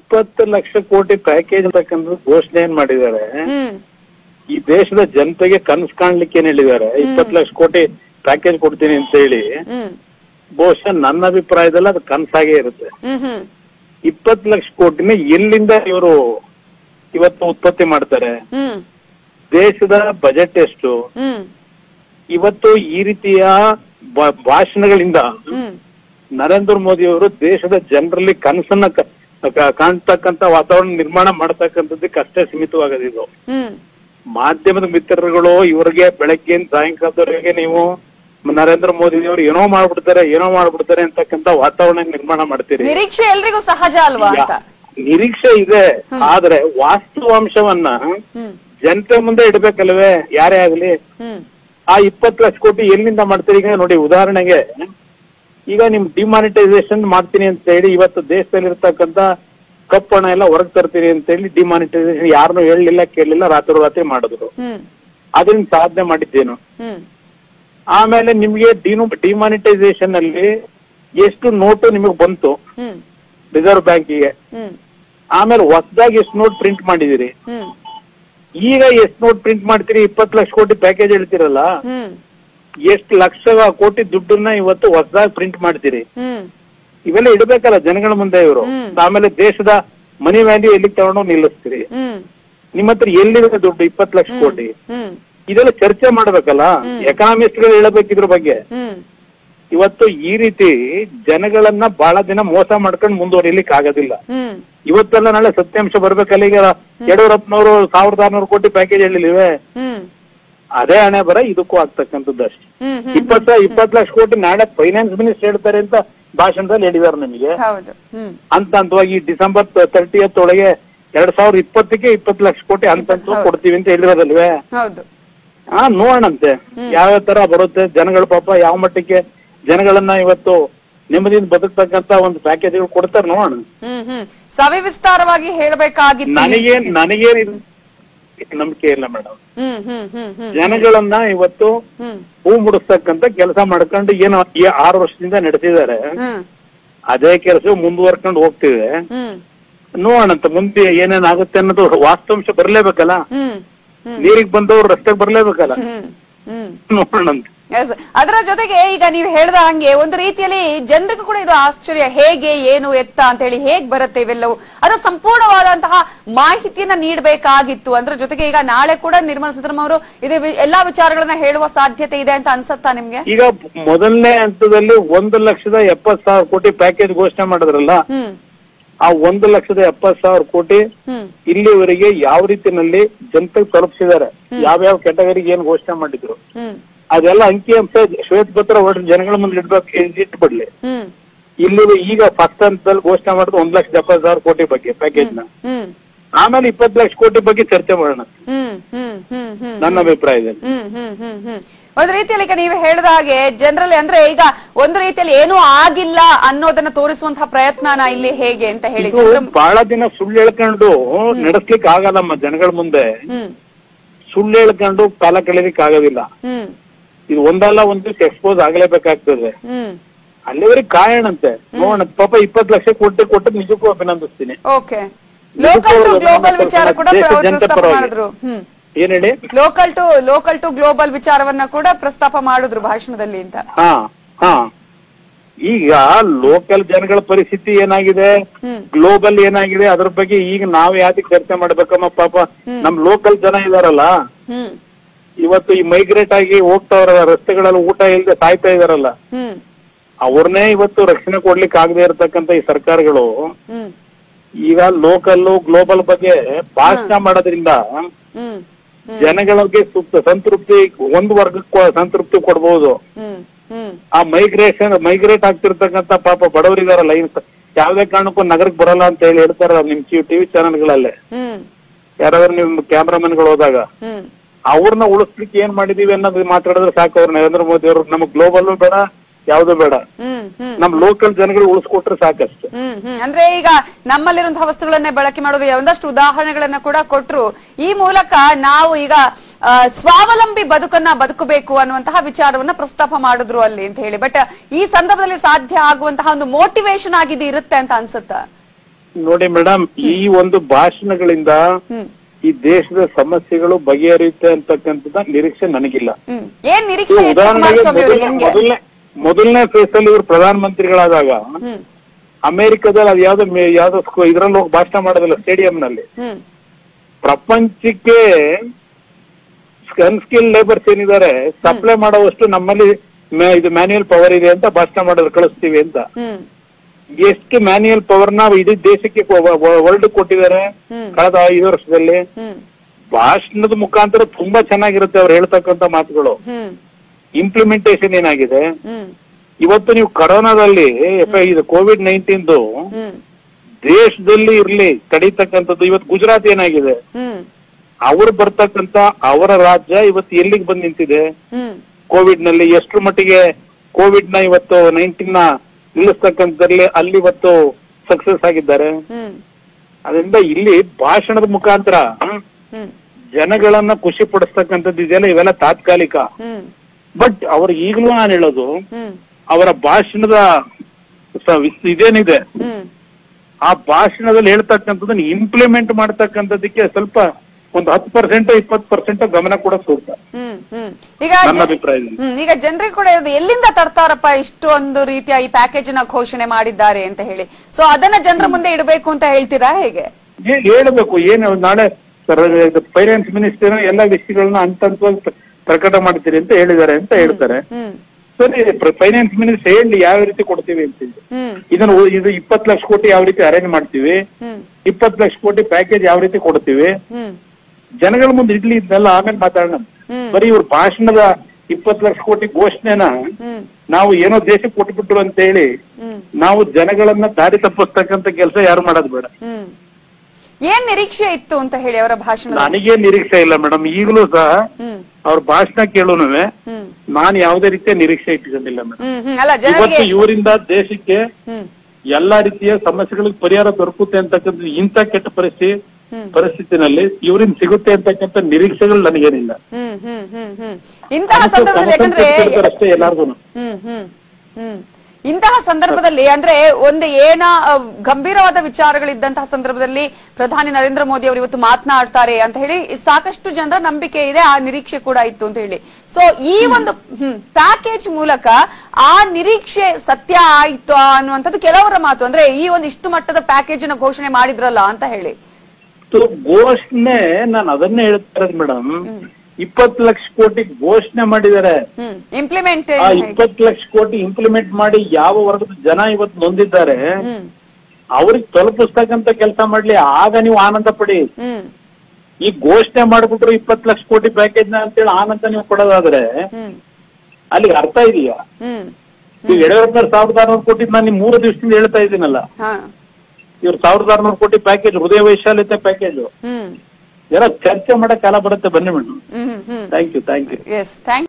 ಇಪ್ಪತ್ತು ಲಕ್ಷ ಕೋಟಿ ಪ್ಯಾಕೇಜ್ ಅಂತಕ್ಕಂಥದ್ದು ಘೋಷಣೆ ಏನ್ ಮಾಡಿದ್ದಾರೆ ಹ್ಮ್ ಈ ದೇಶದ ಜನತೆಗೆ ಕನಸು ಕಾಣ್ಲಿಕ್ಕೆ ಏನ್ ಹೇಳಿದ್ದಾರೆ ಇಪ್ಪತ್ತು ಲಕ್ಷ ಕೋಟಿ ಪ್ಯಾಕೇಜ್ ಕೊಡ್ತೀನಿ ಅಂತ ಹೇಳಿ ಹ್ಮ್ ಬಹುಶಃ ನನ್ನ ಅಭಿಪ್ರಾಯದಲ್ಲಿ ಅದು ಕನಸಾಗೇ ಇರುತ್ತೆ ಹ್ಮ್ ಹ್ಮ್ ಇಪ್ಪತ್ತು ಲಕ್ಷ ಕೋಟಿನ ಎಲ್ಲಿಂದ ಇವರು ಇವತ್ತು ಉತ್ಪತ್ತಿ ಮಾಡ್ತಾರೆ ಹ್ಮ್ ದೇಶದ ಬಜೆಟ್ ಎಷ್ಟು ಹ್ಮ್ ಇವತ್ತು ಈ ರೀತಿಯ ಬ- ಭಾಷಣಗಳಿಂದ ಹ್ಮ್ ನರೇಂದ್ರ ಮೋದಿ ಅವರು ದೇಶದ ಜನರಲ್ಲಿ ಕನಸನ್ನ ಕ- ಕ- ಕಾಣ್ತಕ್ಕಂತ ವಾತಾವರಣ ನಿರ್ಮಾಣ ಮಾಡ್ತಕ್ಕಂಥದ್ದಕ್ಕೆ ಅಷ್ಟೇ ಸೀಮಿತವಾಗದಿದು ಹ್ಮ್ ಮಾಧ್ಯಮದ ಮಿತ್ರರುಗಳು ಇವ್ರಿಗೆ ಬೆಳಗ್ಗೆ ಸಾಯಂಕಾಲದವರೆಗೆ ನೀವು ನರೇಂದ್ರ ಮೋದಿ ಅವರು ಏನೋ ಮಾಡ್ಬಿಡ್ತಾರೆ ಏನೋ ಮಾಡ್ಬಿಡ್ತಾರೆ ಅಂತಕ್ಕಂತ ವಾತಾವರಣ ನಿರ್ಮಾಣ ಮಾಡ್ತೀರಿ ನಿರೀಕ್ಷೆ ಎಲ್ರಿಗೂ ಸಹಜ ಅಲ್ವಾ ಅಂತ ಯಾ- ನಿರೀಕ್ಷೆ ಇದೆ ಆದ್ರೆ ವಾಸ್ತವಾಂಶವನ್ನ ಹ್ಮ್ ಜನತೆ ಮುಂದೆ ಇಡ್ಬೇಕಲ್ವೇ ಯಾರೇ ಆಗ್ಲಿ ಹ್ಮ್ ಆ ಇಪ್ಪತ್ತು ಲಕ್ಷ ಕೋಟಿ ಎಲ್ಲಿಂದ ಮಾಡ್ತೀರಿ ಈಗ ನೋಡಿ ಉದಾಹರಣೆಗೆ ಈಗ ನಿಮ್ ಡಿಮಾನಿಟೈಸೇಷನ್ ಮಾಡ್ತೀನಿ ಅಂತ ಹೇಳಿ ಇವತ್ತು ದೇಶದಲ್ಲಿ ಇರ್ತಕ್ಕಂತ ಕಪ್ಪು ಹಣ ಎಲ್ಲ ಹೊರಗೆ ತರ್ತೀನಿ ಅಂತ ಹೇಳಿ ಡಿಮಾನಿಟೈಸೇಷನ್ ಯಾರನ್ನೂ ಹೇಳಲಿಲ್ಲ ಕೇಳಲಿಲ್ಲ ರಾತ್ರಿ ರಾತ್ರಿ ಮಾಡಿದ್ರು ಹ್ಮ್ ಅದನ್ನ ಸಾಧನೆ ಮಾಡಿದ್ದೇನು ಹ್ಮ್ ಆಮೇಲೆ ನಿಮ್ಗೆ ಡಿನು ಡಿಮಾನಿಟೈಸೇಷನ್ ಅಲ್ಲಿ ಎಷ್ಟು ನೋಟು ನಿಮಗೆ ಬಂತು ಹ್ಮ್ ರಿಸರ್ವ್ ಬ್ಯಾಂಕಿಗೆ ಹ್ಮ್ ಆಮೇಲೆ ಹೊಸದಾಗಿ ಎಷ್ಟು ನೋಟ್ ಪ್ರಿಂಟ್ ಮಾಡಿದಿರಿ ಹ್ಮ್ ಈಗ ಎಷ್ಟು ನೋಟ್ ಪ್ರಿಂಟ್ ಮಾಡ್ತೀರಿ ಇಪ್ಪತ್ತು ಲಕ್ಷ ಕೋಟಿ ಪ್ಯಾಕೇಜ್ ಹೇಳ್ತೀರಲ್ಲ ಹ್ಮ್ ಎಷ್ಟು ಲಕ್ಷ ಕೋಟಿ ದುಡ್ಡನ್ನ ಇವತ್ತು ಹೊಸದಾಗಿ ಪ್ರಿಂಟ್ ಮಾಡ್ತೀರಿ ಹ್ಮ್ ಇವೆಲ್ಲ ಇಡಬೇಕಲ್ಲ ಜನಗಳ ಮುಂದೆ ಇವರು ಹ್ಮ್. ಆಮೇಲೆ ದೇಶದ ಮನಿ ವ್ಯಾಲ್ಯೂ ಎಲ್ಲಿಗೆ ತಗೊಂಡು ನಿಲ್ಲಿಸ್ತೀರಿ ಹ್ಮ್ ನಿಮ್ಮ ಹತ್ರ ಎಲ್ಲಿದೆ ದುಡ್ಡು ಇಪ್ಪತ್ತು ಲಕ್ಷ ಕೋಟಿ ಹ್ಮ್ ಇದೆಲ್ಲ ಚರ್ಚೆ ಮಾಡ್ಬೇಕಲ್ಲ ಎಕನಾಮಿಸ್ಟ್ ಗಳು ಹೇಳಬೇಕು ಇದ್ರ ಬಗ್ಗೆ ಹ್ಮ್ ಇವತ್ತು ಈ ರೀತಿ ಜನಗಳನ್ನ ಬಹಳ ದಿನ ಮೋಸ ಮಾಡ್ಕೊಂಡು ಮುಂದುವರಿಲಿಕ್ಕೆ ಆಗೋದಿಲ್ಲ ಹ್ಮ್ ಇವತ್ತೆಲ್ಲ ನಾಳೆ ಸತ್ಯಾಂಶ ಬರ್ಬೇಕಲ್ಲ ಈಗ ಯಡಿಯೂರಪ್ಪನವರು ಸಾವಿರದ ಆರ್ನೂರು ಕೋಟಿ ಪ್ಯಾಕೇಜ್ ಹೇಳಿಲ್ವೇ ಹ್ಮ್ ಅದೇ ಹಣೆ ಬರ ಇದಕ್ಕೂ ಆಗ್ತಕ್ಕಂಥದ್ದು ಅಷ್ಟೇ ಹ್ಮ್ ಹ್ಮ್ ಇಪ್ಪತ್ತ ಇಪ್ಪತ್ತು ಲಕ್ಷ ಕೋಟಿ ನಾಳೆ ಫೈನಾನ್ಸ್ ಮಿನಿಸ್ಟರ್ ಹೇಳ್ತಾರೆ ಅಂತ ಭಾಷಣದಲ್ಲಿ ಹೇಳಿದಾರೆ ನಮಗೆ ಹೌದು ಹ್ಮ್ ಹಂತ ಹಂತವಾಗಿ ಡಿಸೆಂಬರ್ ತರ್ಟಿಯತ್ ಒಳಗೆ ಎರಡ್ ಸಾವಿರದ ಇಪ್ಪತ್ತಕ್ಕೆ ಇಪ್ಪತ್ತು ಲಕ್ಷ ಕೋಟಿ ಹಂತ ಹಂತವಾಗಿ ಕೊಡ್ತೀವಿ ಅಂತ ಹೇಳಿರೋದಲ್ವೇ ಹೌದು ಹಾ ನೋಡೋಣಂತೆ ಯಾವ ತರ ಬರುತ್ತೆ ಜನಗಳ ಪಾಪ ಯಾವ ಮಟ್ಟಕ್ಕೆ ಜನಗಳನ್ನ ಇವತ್ತು ನೆಮ್ಮದಿಯಿಂದ ಬದುಕ್ತಕ್ಕಂತ ಒಂದು ಪ್ಯಾಕೇಜ್ಗಳು ಕೊಡ್ತಾರೆ ನೋಡೋಣ ಹ್ಮ್ ಹ್ಮ್ ಸವಿವಿಸ್ತಾರವಾಗಿ ಹೇಳ್ಬೇಕಾಗಿತ್ತು ನನಗೆ ನನಗೇನ್ ಇದು ನಂಬಿಕೆ ಇಲ್ಲ ಮೇಡಮ್ ಹ್ಮ್ ಹ್ಮ್ ಹ್ಮ್ ಹ್ಮ್ ಜನಗಳನ್ನ ಇವತ್ತು ಹ್ಮ್ ಹೂ ಮುಡಿಸ್ತಕ್ಕಂತ ಕೆಲಸ ಮಾಡ್ಕೊಂಡು ಏನು ಈ ಆರು ವರ್ಷದಿಂದ ನಡೆಸಿದ್ದಾರೆ ಹ್ಮ್ ಅದೇ ಕೆಲಸ ಮುಂದುವರ್ಕೊಂಡು ಹೋಗ್ತಿದೆ ಹ್ಮ್ ನೋಡೋಣಂತ ಮುಂದೆ ಏನೇನಾಗುತ್ತೆ ಅನ್ನೋದು ವಾಸ್ತವಾಂಶ ಬರ್ಲೇಬೇಕಲ್ಲ ಹ್ಮ್ ಹ್ಮ್ ನೀರಿಗೆ ಬಂದವ್ರು ರಸ್ತೆಗೆ ಬರ್ಲೇಬೇಕಲ್ಲ ಹ್ಮ್ ಹ್ಮ್ ನೋಡೋಣಂತ Yes. ಅದರ ಜೊತೆಗೆ ಈಗ ನೀವು ಹೇಳ್ದ ಹಂಗೆ ಒಂದು ರೀತಿಯಲ್ಲಿ ಜನರಿಗೂ ಕೂಡ ಇದು ಆಶ್ಚರ್ಯ ಹೇಗೆ ಏನು ಎತ್ತ ಅಂತ ಹೇಳಿ ಹೇಗ್ ಬರುತ್ತೆ ಇವೆಲ್ಲವೂ ಅದರ ಸಂಪೂರ್ಣವಾದಂತಹ ಮಾಹಿತಿಯನ್ನ ನೀಡಬೇಕಾಗಿತ್ತು ಅದ್ರ ಜೊತೆಗೆ ಈಗ ನಾಳೆ ಕೂಡ ನಿರ್ಮಲಾ ಸೀತಾರಾಮನ್ ಅವರು ಇದೇ ವಿ- ಎಲ್ಲಾ ವಿಚಾರಗಳನ್ನ ಹೇಳುವ ಸಾಧ್ಯತೆ ಇದೆ ಅಂತ ಅನ್ಸತ್ತಾ ನಿಮ್ಗೆ ಈಗ ಮೊದಲನೇ ಹಂತದಲ್ಲಿ ಒಂದು ಲಕ್ಷದ ಎಪ್ಪತ್ ಸಾವಿರ ಕೋಟಿ ಪ್ಯಾಕೇಜ್ ಘೋಷಣೆ ಮಾಡಿದ್ರಲ್ಲ ಹ್ಮ್ ಆ ಒಂದು ಲಕ್ಷದ ಎಪ್ಪತ್ ಸಾವಿರ ಕೋಟಿ ಹ್ಮ್ ಇಲ್ಲಿವರೆಗೆ ಯಾವ ರೀತಿನಲ್ಲಿ ಜನತೆಗೆ ತಲುಪಿಸಿದ್ದಾರೆ ಯಾವ್ಯಾವ ಕೆಟಗರಿಗೆ ಏನ್ ಘೋಷಣೆ ಮಾಡಿದ್ರು ಹ್ಮ್ ಅದೆಲ್ಲ ಅಂಕಿ ಅಂಶ ಶ್ವೇತಪತ್ರ ಹೊರಟು ಜನಗಳ ಮುಂದೆ ಇಡ್ಬೇಕು ಇಟ್ಬಿಡ್ಲಿ ಹ್ಮ್ ಇಲ್ಲಿ ಈಗ ಫಸ್ಟ್ ಹಂತದಲ್ಲಿ ಘೋಷಣೆ ಮಾಡಿದ್ರು ಒಂದ್ ಲಕ್ಷದ ಎಪ್ಪತ್ ಸಾವಿರ ಕೋಟಿ ಬಗ್ಗೆ ಪ್ಯಾಕೇಜ್ ನ ಹ್ಮ್ ಆಮೇಲೆ ಇಪ್ಪತ್ತು ಲಕ್ಷ ಕೋಟಿ ಬಗ್ಗೆ ಚರ್ಚೆ ಮಾಡೋಣ ಹ್ಮ್ ಹ್ಮ್ ಹ್ಮ್ ಹ್ಮ್ ನನ್ನ ಅಭಿಪ್ರಾಯದಲ್ಲಿ ಹ್ಮ್ ಹ್ಮ್ ಹ್ಮ್ ಹ್ಮ್ ಒಂದು ರೀತಿಯಲ್ಲಿ ಈಗ ನೀವು ಹೇಳಿದ ಹಾಗೆ ಜನರಲ್ಲಿ ಅಂದ್ರೆ ಈಗ ಒಂದು ರೀತಿಯಲ್ಲಿ ಏನೂ ಆಗಿಲ್ಲ ಅನ್ನೋದನ್ನ ತೋರಿಸುವಂತಹ ಪ್ರಯತ್ನನ ಇಲ್ಲಿ ಹೇಗೆ ಅಂತ ಹೇಳಿ ಇದು ಜನರ ಬಹಳ ದಿನ ಸುಳ್ಳು ಹೇಳ್ಕೊಂಡು ನಡೆಸ್ಲಿಕ್ಕೆ ಆಗಲ್ಲಮ್ಮ ಜನಗಳ ಮುಂದೆ ಹ್ಮ್ ಸುಳ್ಳು ಹೇಳ್ಕೊಂಡು ಕಾಲ ಕಳೀಲಿಕ್ಕೆ ಆಗೋದಿಲ್ಲ ಹ್ಮ್ ಇದು ಒಂದಲ್ಲ ಒಂದ್ ದಿವಸ ಎಕ್ಸ್ಪೋಸ್ ಆಗ್ಲೇಬೇಕಾಗ್ತದೆ ಹ್ಮ್ ಅಲ್ಲಿವರೆಗೆ ಕಾಯೋಣಂತೆ ನೋಡೋಣ ಪಾಪ ಇಪ್ಪತ್ತು ಲಕ್ಷ ಕೊಟ್ಟು ಕೊಟ್ಟು ನಿಜಕ್ಕೂ ಅಭಿನಂದಿಸ್ತೀನಿ ಓಕೆ ಲೋಕಲ್ ಟು ಗ್ಲೋಬಲ್ ವಿಚಾರ ಕೂಡ ದೇಶ ಅವ್ರು ಜನತೆ ಪ್ರಸ್ತಾಪ ಪರವಾಗಿ. ಮಾಡಿದ್ರು ಹ್ಮ್ ಏನ್ ಹೇಳಿ local to local to global ವಿಚಾರವನ್ನ ಕೂಡ ಪ್ರಸ್ತಾಪ ಮಾಡಿದ್ರು ಭಾಷಣದಲ್ಲಿ ಅಂತ ಹಾ ಹಾ ಈಗ ಲೋಕಲ್ ಜನಗಳ ಪರಿಸ್ಥಿತಿ ಏನಾಗಿದೆ ಹ್ಮ್ ಗ್ಲೋಬಲ್ ಏನಾಗಿದೆ ಅದ್ರ ಬಗ್ಗೆ ಈಗ ನಾವ್ ಯಾತಕ್ಕೆ ಚರ್ಚೆ ಮಾಡ್ಬೇಕಮ್ಮ ಪಾಪ ನಮ್ ಲೋಕಲ್ ಜನ ಇದಾರಲ್ಲ ಹ್ಮ್ ಇವತ್ತು ಈ ಮೈಗ್ರೇಟ್ ಆಗಿ ಹೋಗ್ತಾವ್ರ ರಸ್ತೆಗಳಲ್ಲಿ ಊಟ ಇಲ್ಲದೆ ಸಾಯ್ತಾ ಇದಾರಲ್ಲ ಹ್ಮ್ ಅವ್ರನ್ನೇ ಇವತ್ತು ರಕ್ಷಣೆ ಕೊಡ್ಲಿಕ್ಕೆ ಆಗದೆ ಇರತಕ್ಕಂತ ಈ ಸರ್ಕಾರಗಳು ಹ್ಮ್ ಈಗ ಲೋಕಲ್ ಗ್ಲೋಬಲ್ ಬಗ್ಗೆ ಭಾಷಣ ಮಾಡೋದ್ರಿಂದ ಹ್ಮ್ ಹ್ಮ್ ಜನಗಳಿಗೆ ಸುತ್ತ ಸಂತೃಪ್ತಿ ಒಂದು ವರ್ಗಕ್ಕೆ ಸಂತೃಪ್ತಿ ಕೊಡ್ಬೋದು ಹ್ಮ್ ಹ್ಮ್ ಆ ಮೈಗ್ರೇಷನ್ ಮೈಗ್ರೇಟ್ ಆಗ್ತಿರ್ತಕ್ಕಂತ ಪಾಪ ಬಡವರಿದಾರಲ್ಲ ಈ ಸ- ಯಾವ್ದೇ ಕಾರಣಕ್ಕೂ ನಗರಕ್ಕೆ ಬರಲ್ಲ ಅಂತ ಹೇಳಿ ಹೇಳ್ತಾರ ನಿಮ್ ಟಿವಿ ಚಾನೆಲ್ಗಳಲ್ಲೇ ಹ್ಮ್ ಯಾರಾದ್ರೂ ನಿಮ್ ಕ್ಯಾಮ್ರಾಮನ್ಗಳು ಹೋದಾಗ ಹ್ಮ್ ಅವ್ರನ್ನ ಉಳಿಸ್ಲಿಕ್ಕೆ ಏನ್ ಮಾಡಿದೀವಿ ಅನ್ನೋದು ಮಾತಾಡಿದ್ರೆ ಸಾಕು ಅವ್ರು ನರೇಂದ್ರ ಮೋದಿ ಅವರು ನಮಗ್ ಗ್ಲೋಬಲ್ ಬೇಡ ಯಾವ್ದು ಬೇಡ ಹ್ಮ್ ಹ್ಮ್ ನಮ್ ಲೋಕಲ್ ಜನಗಳು ಉಳಿಸ್ಕೊಟ್ರೆ ಸಾಕಷ್ಟು ಹ್ಮ್ ಹ್ಮ್ ಅಂದ್ರೆ ಈಗ ನಮ್ಮಲ್ಲಿರುವಂತಹ ವಸ್ತುಗಳನ್ನೇ ಬಳಕೆ ಮಾಡೋದು ಒಂದಷ್ಟು ಉದಾಹರಣೆಗಳನ್ನ ಕೂಡ ಕೊಟ್ರು ಈ ಮೂಲಕ ನಾವು ಈಗ ಆ, ಸ್ವಾವಲಂಬಿ ಬದುಕನ್ನ ಬದುಕಬೇಕು ಅನ್ನುವಂತಹ ವಿಚಾರವನ್ನ ಪ್ರಸ್ತಾಪ ಮಾಡಿದ್ರು ಅಲ್ಲಿ ಅಂತ ಹೇಳಿ ಬಟ್ ಈ ಸಂದರ್ಭದಲ್ಲಿ ಸಾಧ್ಯ ಆಗುವಂತಹ ಒಂದು ಮೋಟಿವೇಶನ್ ಆಗಿದೆ ಇರುತ್ತೆ ಅಂತ ಅನ್ಸುತ್ತಾ ನೋಡಿ ಮೇಡಮ್ ಈ ಒಂದು ಭಾಷಣಗಳಿಂದ ಹ್ಮ್ ಈ ದೇಶದ ಸಮಸ್ಯೆಗಳು ಬಗೆಹರಿಯುತ್ತೆ ಅಂತಕ್ಕಂಥದ್ದು ನಿರೀಕ್ಷೆ ನನಗಿಲ್ಲ ಹ್ಮ್ ಏನ್ ನಿರೀಕ್ಷೆ ಇತ್ತು ಉದಾಹರಣೆಗೆ ಕುಮಾರಸ್ವಾಮಿ ಅವರಿಗೆ ಮೊದಲನೇ ನಿಮ್ಗೆ ಮೊದಲನೇ ಮೊದಲನೇ ಫೇಸ್ ಅಲ್ಲಿ ಇವರು ಪ್ರಧಾನಮಂತ್ರಿಗಳಾದಾಗ ಹ್ಮ್ ಅಮೆರಿಕದಲ್ಲಿ ಅದು ಯಾವ್ದೋ ಮೇ- ಯಾವ್ದೋ ಸ್ಕೂ- ಇದ್ರಲ್ಲಿ ಹೋಗಿ ಭಾಷಣ ಮಾಡೋದಿಲ್ಲ ಸ್ಟೇಡಿಯಂ ನಲ್ಲಿ ಹ್ಮ್ ಪ್ರಪಂಚಕ್ಕೆ ಅನ್ಸ್ಕಿಲ್ ಲೇಬರ್ಸ್ ಏನಿದ್ದಾರೆ ಸಪ್ಲೈ ಮಾಡುವಷ್ಟು ನಮ್ಮಲ್ಲಿ ಮ್ಯಾ- ಇದು ಮ್ಯಾನ್ಯುಯಲ್ ಪವರ್ ಇದೆ ಅಂತ ಭಾಷಣ ಮಾಡೋದು ಕಳಿಸ್ತೀವಿ ಅಂತ ಹ್ಮ್ ಎಷ್ಟು ಮ್ಯಾನ್ಯುಯಲ್ ಪವರ್ ನಾವು ಇಡೀ ದೇಶಕ್ಕೆ ವರ್ಲ್ಡ್ ಕೊಟ್ಟಿದ್ದಾರೆ ಹ್ಮ್. ಕಳೆದ ಐದು ವರ್ಷದಲ್ಲಿ ಹ್ಮ್ ಭಾಷಣದ ಮುಖಾಂತರ ತುಂಬಾ ಚೆನ್ನಾಗಿರುತ್ತೆ ಅವ್ರು ಹೇಳ್ತಕ್ಕಂತ ಮಾತುಗಳು ಹ್ಮ್ ಇಂಪ್ಲಿಮೆಂಟೇಶನ್ ಏನಾಗಿದೆ ಹ್ಮ್ ಇವತ್ತು ನೀವು ಕರೋನಾದಲ್ಲಿ ಎಫ- ಇದು ಕೋವಿಡ್ ನೈನ್ಟೀನ್ದು ಹ್ಮ್ ದೇಶದಲ್ಲಿ ಇರ್ಲಿ ತಡೀತಕ್ಕಂಥದ್ದು ಇವತ್ತು ಗುಜರಾತ್ ಏನಾಗಿದೆ ಹ್ಮ್ ಅವ್ರು ಬರ್ತಕ್ಕಂತ ಅವರ ರಾಜ್ಯ ಇವತ್ತು ಎಲ್ಲಿಗೆ ಬಂದ್ ನಿಂತಿದೆ ಹ್ಮ್ ಕೋವಿಡ್ ನಲ್ಲಿ ಎಷ್ಟ್ರ ಮಟ್ಟಿಗೆ ಕೋವಿಡ್ ನ ಇವತ್ತು ನೈನ್ಟೀನ್ ನ ನಿಲ್ಲಿಸ್ತಕ್ಕಂಥದ್ರಲ್ಲಿ ಅಲ್ಲಿ ಇವತ್ತು ಸಕ್ಸಸ್ ಆಗಿದ್ದಾರೆ ಹ್ಮ್ ಅದರಿಂದ ಇಲ್ಲಿ ಭಾಷಣದ ಮುಖಾಂತರ ಹ್ಮ್ ಜನಗಳನ್ನ ಖುಷಿ ಪಡಿಸ್ತಕ್ಕಂಥದ್ದು ಇದೆಯಲ್ಲ ಇವೆಲ್ಲ ತಾತ್ಕಾಲಿಕ ಹ್ಮ್ ಬಟ್ ಅವ್ರಿಗೆ ಈಗಲೂ ನಾನು ಹೇಳೋದು ಹ್ಮ್ ಅವರ ಭಾಷಣದ ಸ- ಇದೇನಿದೆ ಹ್ಮ್ ಆ ಭಾಷಣದಲ್ಲಿ ಹೇಳ್ತಕ್ಕಂಥದ್ದನ್ನ ಇಂಪ್ಲಿಮೆಂಟ್ ಮಾಡ್ತಕ್ಕಂಥದ್ದಕ್ಕೆ ಸ್ವಲ್ಪ ಒಂದು ಹತ್ತು ಪರ್ಸೆಂಟ್ ಇಪ್ಪತ್ತು ಪರ್ಸೆಂಟ್ ಗಮನ ಕೂಡ ಸೂಕ್ತ ಹ್ಮ್ ಹ್ಮ್ ಈಗ ನನ್ನ ಜ- ಅಭಿಪ್ರಾಯದಲ್ಲಿ ಹ್ಮ್ ಈಗ ಜನರಿಗೆ ಕೂಡ ಇದು ಎಲ್ಲಿಂದ ತರ್ತಾರಪ್ಪ ಇಷ್ಟೊಂದು ರೀತಿಯ ಈ ಪ್ಯಾಕೇಜ್ ನ ಘೋಷಣೆ ಮಾಡಿದ್ದಾರೆ ಅಂತ ಹೇಳಿ ಸೊ ಅದನ್ನ ಜನರ ಮುಂದೆ ಇಡಬೇಕು ಅಂತ ಹೇಳ್ತೀರಾ ಹೇಗೆ ಏ- ಹೇಳ್ಬೇಕು ಏನು ನಾಳೆ ಫೈನಾನ್ಸ್ ಮಿನಿಸ್ಟರ್ ಎಲ್ಲ ವಿಷಯಗಳನ್ನ ಹಂತ ಹಂತವಾಗಿ ಪ್ರ- ಪ್ರಕಟ ಮಾಡ್ತೀರಿ ಅಂತ ಹೇಳಿದ್ದಾರೆ ಅಂತ ಹೇಳ್ತಾರೆ ಹ್ಮ್ ಸರಿ ಫೈನಾನ್ಸ್ ಮಿನಿಸ್ಟರ್ ಹೇಳಿ ಯಾವ ರೀತಿ ಕೊಡ್ತೀವಿ ಅಂತ ಹೇಳಿ. ಹ್ಮ್ ಇದನ್ನ ಉ- ಇದು ಇಪ್ಪತ್ತು ಲಕ್ಷ ಕೋಟಿ ಯಾವ ರೀತಿ ಅರೇಂಜ್ ಮಾಡ್ತೀವಿ ಹ್ಮ್ ಇಪ್ಪತ್ತು ಲಕ್ಷ ಕೋಟಿ ಪ್ಯಾಕೇಜ್ ಯಾವ ರೀತಿ ಕೊಡ್ತೀವಿ ಹ್ಮ್ ಜನಗಳ ಮುಂದೆ ಇಡ್ಲಿ ಇದನ್ನೆಲ್ಲ ಆಮೇಲೆ ಮಾತಾಡೋಣ ಹ್ಮ್. ಬರೀ ಇವ್ರ ಭಾಷಣದ ಇಪ್ಪತ್ತು ಲಕ್ಷ ಕೋಟಿ ಘೋಷಣೆನ ಹ್ಮ್ ನಾವು ಏನೋ ದೇಶಕ್ಕೆ ಕೊಟ್ಬಿಟ್ರು ಅಂತ ಹೇಳಿ ಹ್ಮ್ ನಾವು ಜನಗಳನ್ನ ದಾರಿ ತಪ್ಪಿಸ್ತಕ್ಕಂತ ಕೆಲಸ ಯಾರು ಮಾಡೋದು ಬೇಡ ಹ್ಮ್ ಏನ್ ನಿರೀಕ್ಷೆ ಇತ್ತು ಅಂತ ಹೇಳಿ ಅವರ ಭಾಷಣ ನನಗೆ ನಿರೀಕ್ಷೆ ಇಲ್ಲ ಮೇಡಮ್ ಈಗಲೂ ಸಹ ಹ್ಮ್ ಅವ್ರ ಭಾಷಣ ಕೇಳೋನುವೆ ಹ್ಮ್ ನಾನು ಯಾವುದೇ ರೀತಿಯ ನಿರೀಕ್ಷೆ ಇಟ್ಕೊಂಡಿಲ್ಲ ಮೇಡಮ್ ಹ್ಮ್ ಹ್ಮ್ ಅಲ್ಲ ಇವತ್ತು ಜನರಿಗೆ ಇವರಿಂದ ದೇಶಕ್ಕೆ ಹ್ಮ್ ಎಲ್ಲಾ ರೀತಿಯ ಸಮಸ್ಯೆಗಳಿಗೆ ಪರಿಹಾರ ದೊರಕುತ್ತೆ ಅಂತಕ್ಕಂಥ ಇಂಥ ಕೆಟ್ಟ ಪರಿಸ್ಥಿತಿ ಹ್ಮ್ ಪರಿಸ್ಥಿತಿನಲ್ಲಿ ಇವರಿಂದ ಸಿಗುತ್ತೆ ಅಂತಕ್ಕಂಥ ನಿರೀಕ್ಷೆಗಳು ನನಗೇನಿಲ್ಲ ಹ್ಮ್ ಹ್ಮ್ ಹ್ಮ್ ಹ್ಮ್ ಇಂತಹ ಸಂದರ್ಭದಲ್ಲಿ ಯಾಕಂದ್ರೆ ಅಷ್ಟೇ ಎಲ್ಲಾರ್ಗು ಹ್ಮ್ ಹ್ಮ್ ಹ್ಮ್ ಇಂತಹ ಸಂದರ್ಭದಲ್ಲಿ ಅಂದ್ರೆ ಒಂದು ಏನ ಅ, ಗಂಭೀರವಾದ ವಿಚಾರಗಳಿದ್ದಂತಹ ಸಂದರ್ಭದಲ್ಲಿ ಪ್ರಧಾನಿ ನರೇಂದ್ರ ಮೋದಿ ಅವರು ಇವತ್ತು ಮಾತನಾಡ್ತಾರೆ ಅಂತ ಹೇಳಿ ಸಾಕಷ್ಟು ಜನರ ನಂಬಿಕೆ ಇದೆ ಆ ನಿರೀಕ್ಷೆ ಕೂಡ ಇತ್ತು ಅಂತ ಹೇಳಿ ಸೊ ಈ ಒಂದು ಪ್ಯಾಕೇಜ್ ಮೂಲಕ ಆ ನಿರೀಕ್ಷೆ ಸತ್ಯ ಆಯ್ತು ಅನ್ನುವಂಥದ್ದು ಕೆಲವರ ಮಾತು ಅಂದ್ರೆ ಈ ಒಂದು ಇಷ್ಟು ಮಟ್ಟದ ಪ್ಯಾಕೇಜ್ ನ ಘೋಷಣೆ ಮಾಡಿದ್ರಲ್ಲ ಅಂತ ಹೇಳಿ ಇವತ್ತು ಘೋಷಣೆ ನಾನು ಅದನ್ನೇ ಹೇಳ್ತಾ ಇರೋದು ಮೇಡಮ್ ಇಪ್ಪತ್ತು ಲಕ್ಷ ಕೋಟಿ ಘೋಷಣೆ ಮಾಡಿದ್ದಾರೆ ಹ್ಮ್ ಇಂಪ್ಲಿಮೆಂಟ್ ಆ ಇಪ್ಪತ್ತು ಲಕ್ಷ ಕೋಟಿ ಇಂಪ್ಲಿಮೆಂಟ್ ಮಾಡಿ ಯಾವ ವರ್ಗದ ಜನ ಇವತ್ತು ನೊಂದಿದ್ದಾರೆ ಹ್ಮ್ ಅವ್ರಿಗೆ ತಲುಪಿಸ್ತಕ್ಕಂತ ಕೆಲಸ ಮಾಡ್ಲಿ ಆಗ ನೀವು ಆನಂದ ಪಡಿ ಹ್ಮ್ ಈ ಘೋಷಣೆ ಮಾಡ್ಬಿಟ್ರು ಇಪ್ಪತ್ತು ಲಕ್ಷ ಕೋಟಿ ಪ್ಯಾಕೇಜ್ ನ ಅಂತೇಳಿ ಆನಂದ ನೀವು ಕೊಡೋದಾದ್ರೆ ಹ್ಮ್ ಅಲ್ಲಿಗೆ ಅರ್ಥ ಇದೆಯಾ ಹ್ಮ್ ಈಗ ಯಡಿಯೂರಪ್ಪ ಸಾವಿರದ ಆರ್ನೂರು ಕೋಟಿ ನಾನು ನಿಮ್ ಮೂರು ದಿವಸದಿಂದ ಹೇಳ್ತಾ ಇದ್ದೀನಲ್ಲ ಹಾ ಇವ್ರು ಸಾವಿರದ ಆರ್ನೂರು ಕೋಟಿ ಪ್ಯಾಕೇಜ್ ಹೃದಯ ವೈಶಾಲ್ಯತೆ ಪ್ಯಾಕೇಜ್ ಹ್ಮ್ ಎಲ್ಲ ಚರ್ಚೆ ಮಾಡೋ ಕಾಲ ಬರುತ್ತೆ ಬನ್ನಿ ಮೇಡಮ್ ಹ್ಮ್ ಹ್ಮ್ thank you thank you yes thank